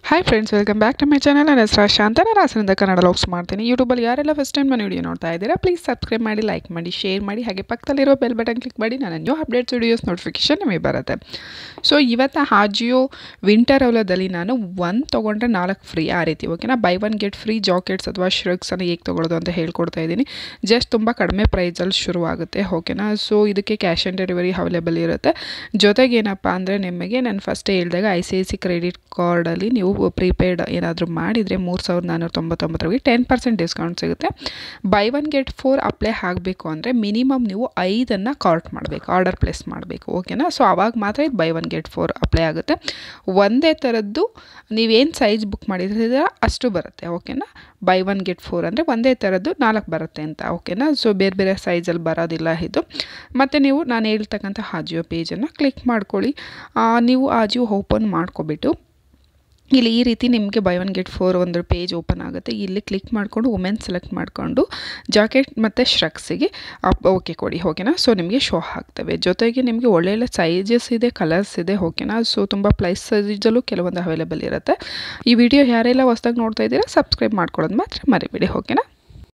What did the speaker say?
hi friends welcome back to my channel ನನ್ನ ಹೆಸರು ಶಾಂತ ನಾನು ಹಾಸನದಿಂದ ಕನ್ನಡ ಲಾಗ್ಸ್ ಮಾಡ್ತೀನಿ ಯೂಟ್ಯೂಬಲ್ಲಿ ಯಾರೆಲ್ಲ ಫಸ್ಟ್ ಟೈಮ್ ನನ್ನ ವಿಡಿಯೋ ನೋಡ್ತಾ ಇದ್ದೀರಾ ಪ್ಲೀಸ್ ಸಬ್ಸ್ಕ್ರೈಬ್ ಮಾಡಿ ಲೈಕ್ ಮಾಡಿ ಶೇರ್ ಮಾಡಿ ಹಾಗೆ ಪಕ್ಕದಲ್ಲಿರೋ ಬೆಲ್ ಬಟನ್ ಕ್ಲಿಕ್ ಮಾಡಿ ನನ್ನ ನ್ಯೂ ಅಪ್ಡೇಟ್ಸ್ ವಿಡಿಯೋಸ್ ನೋಟಿಫಿಕೇಶನ್ ನಿಮಗೆ ಬರುತ್ತೆ ಸೊ ಇವತ್ತು ಹಾಜಿಯೋ ವಿಂಟರ್ ಅವಲದಲ್ಲಿ ನಾನು ಒಂದು ತೊಗೊಂಡ್ರೆ ನಾಲ್ಕು ಫ್ರೀ ಆ ರೀತಿ ಓಕೆನಾ buy one get free jackets ಅಥವಾ ಶ್ರಗ್ಸನ್ನು ಹೇಗೆ ತೊಗೊಳ್ಳೋದು ಅಂತ ಹೇಳ್ಕೊಡ್ತಾ ಇದ್ದೀನಿ ಜಸ್ಟ್ ತುಂಬ ಕಡಿಮೆ ಪ್ರೈಸಲ್ಲಿ ಶುರುವಾಗುತ್ತೆ ಓಕೆನಾ ಸೊ ಇದಕ್ಕೆ ಕ್ಯಾಶ್ ಆನ್ ಡೆಲಿವರಿ ಅವೈಲೇಬಲ್ ಇರುತ್ತೆ ಜೊತೆಗೆ ಏನಪ್ಪ ಅಂದರೆ ನಿಮಗೆ ನಾನು ಫಸ್ಟೇ ಹೇಳಿದಾಗ I C I C credit ಕಾರ್ಡಲ್ಲಿ ನೀವು ಪ್ರೀಪೇಯ್ಡ್ ಏನಾದರೂ ಮಾಡಿದರೆ ಮೂರು ಸಾವಿರದ ನಾನ್ನೂರ ತೊಂಬತ್ತೊಂಬತ್ತರವರೆಗೆ ಟೆನ್ ಪರ್ಸೆಂಟ್ ಡಿಸ್ಕೌಂಟ್ ಸಿಗುತ್ತೆ buy one get four apply ಆಗಬೇಕು ಅಂದರೆ ಮಿನಿಮಮ್ ನೀವು ಐದನ್ನು ಕಾರ್ಟ್ ಮಾಡಬೇಕು ಆರ್ಡರ್ ಪ್ಲೇಸ್ ಮಾಡಬೇಕು ಓಕೆನಾ ಸೊ ಆವಾಗ ಮಾತ್ರ ಇದು buy one get four apply ಆಗುತ್ತೆ ಒಂದೇ ಥರದ್ದು ನೀವೇನು ಸೈಜ್ ಬುಕ್ ಮಾಡಿದ್ರೆ ಅಷ್ಟು ಬರುತ್ತೆ ಓಕೆನಾ ಬೈ ಒನ್ ಗೆಟ್ ಫೋರ್ ಅಂದರೆ ಒಂದೇ ಥರದ್ದು ನಾಲ್ಕು ಬರುತ್ತೆ ಅಂತ ಓಕೆನಾ ಸೊ ಬೇರೆ ಬೇರೆ ಸೈಜಲ್ಲಿ ಬರೋದಿಲ್ಲ ಇದು ಮತ್ತು ನೀವು ನಾನು ಹೇಳ್ತಕ್ಕಂಥ ಆಜಿಯೋ ಪೇಜನ್ನು ಕ್ಲಿಕ್ ಮಾಡ್ಕೊಳ್ಳಿ ಆ, ನೀವು ಆಜಿಯೋ ಓಪನ್ ಮಾಡ್ಕೊಬಿಟ್ಟು ಇಲ್ಲಿ ಈ ರೀತಿ ನಿಮಗೆ ಬೈ ಒನ್ ಗೆಟ್ ಫೋರ್ ಒಂದು ಪೇಜ್ ಓಪನ್ ಆಗುತ್ತೆ ಇಲ್ಲಿ ಕ್ಲಿಕ್ ಮಾಡಿಕೊಂಡು ವುಮೆನ್ ಸೆಲೆಕ್ಟ್ ಮಾಡಿಕೊಂಡು ಜಾಕೆಟ್ ಮತ್ತು ಶ್ರಗ್ಸಿಗೆ ಅಪ್ ಓಕೆ ಕೊಡಿ ಓಕೆನಾ ಸೊ ನಿಮಗೆ ಶೋ ಆಗ್ತವೆ ಜೊತೆಗೆ ನಿಮಗೆ ಒಳ್ಳೊಳ್ಳೆ ಸೈಜಸ್ ಇದೆ ಕಲರ್ಸ್ ಇದೆ ಓಕೆನಾ ಸೊ ತುಂಬ ಪ್ಲೈಸ್ ಸೈಜಲ್ಲೂ ಕೆಲವೊಂದು ಅವೈಲೇಬಲ್ ಇರುತ್ತೆ ಈ ವಿಡಿಯೋ ಯಾರೆಲ್ಲ ಹೊಸ್ದಾಗಿ ನೋಡ್ತಾ ಇದ್ದೀರಾ ಸಬ್ಸ್ಕ್ರೈಬ್ ಮಾಡ್ಕೊಳ್ಳೋದು ಮಾತ್ರ ಮರಿಬೇಡಿ ಓಕೆನಾ